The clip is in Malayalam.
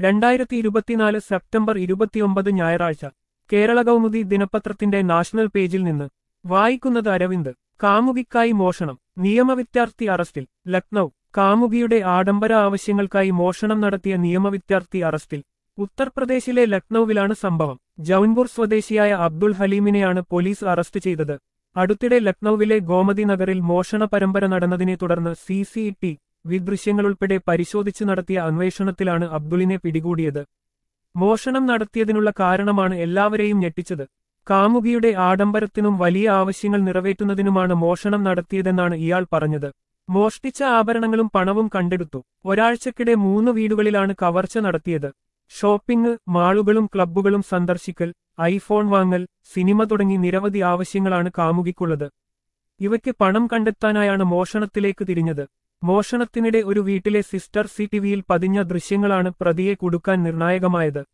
രണ്ടായിരത്തി ഇരുപത്തിനാല് സെപ്റ്റംബർ ഇരുപത്തിയൊമ്പത് ഞായറാഴ്ച കേരള കൗമുദി ദിനപത്രത്തിന്റെ നാഷണൽ പേജിൽ നിന്ന് വായിക്കുന്നത് അരവിന്ദ് കാമുകിക്കായി മോഷണം നിയമവിദ്യാർത്ഥി അറസ്റ്റിൽ ലക്നൌ കാമുകിയുടെ ആഡംബര ആവശ്യങ്ങൾക്കായി മോഷണം നടത്തിയ നിയമവിദ്യാർത്ഥി അറസ്റ്റിൽ ഉത്തർപ്രദേശിലെ ലക്നൌവിലാണ് സംഭവം ജൗൻപൂർ സ്വദേശിയായ അബ്ദുൾ ഹലീമിനെയാണ് പോലീസ് അറസ്റ്റ് ചെയ്തത് അടുത്തിടെ ലക്നൌവിലെ ഗോമതി നഗറിൽ മോഷണ പരമ്പര നടന്നതിനെ തുടർന്ന് സി സി ടി വി ദൃശ്യങ്ങളുൾപ്പെടെ പരിശോധിച്ചു നടത്തിയ അന്വേഷണത്തിലാണ് അബ്ദുളിനെ പിടികൂടിയത് മോഷണം നടത്തിയതിനുള്ള കാരണമാണ് എല്ലാവരെയും ഞെട്ടിച്ചത് കാമുകിയുടെ ആഡംബരത്തിനും വലിയ ആവശ്യങ്ങൾ നിറവേറ്റുന്നതിനുമാണ് മോഷണം നടത്തിയതെന്നാണ് ഇയാൾ പറഞ്ഞത് മോഷ്ടിച്ച ആഭരണങ്ങളും പണവും കണ്ടെടുത്തു ഒരാഴ്ചക്കിടെ മൂന്ന് വീടുകളിലാണ് കവർച്ച നടത്തിയത് ഷോപ്പിംഗ് മാളുകളും ക്ലബ്ബുകളും സന്ദർശിക്കൽ ഐഫോൺ വാങ്ങൽ സിനിമ തുടങ്ങി നിരവധി ആവശ്യങ്ങളാണ് കാമുകിക്കുള്ളത് ഇവയ്ക്ക് പണം കണ്ടെത്താനായാണ് മോഷണത്തിലേക്ക് തിരിഞ്ഞത് മോഷണത്തിനിടെ ഒരു വീട്ടിലെ സിസ്റ്റർ സി ടിവിയിൽ പതിഞ്ഞ ദൃശ്യങ്ങളാണ് പ്രതിയെ കുടുക്കാൻ നിർണായകമായത്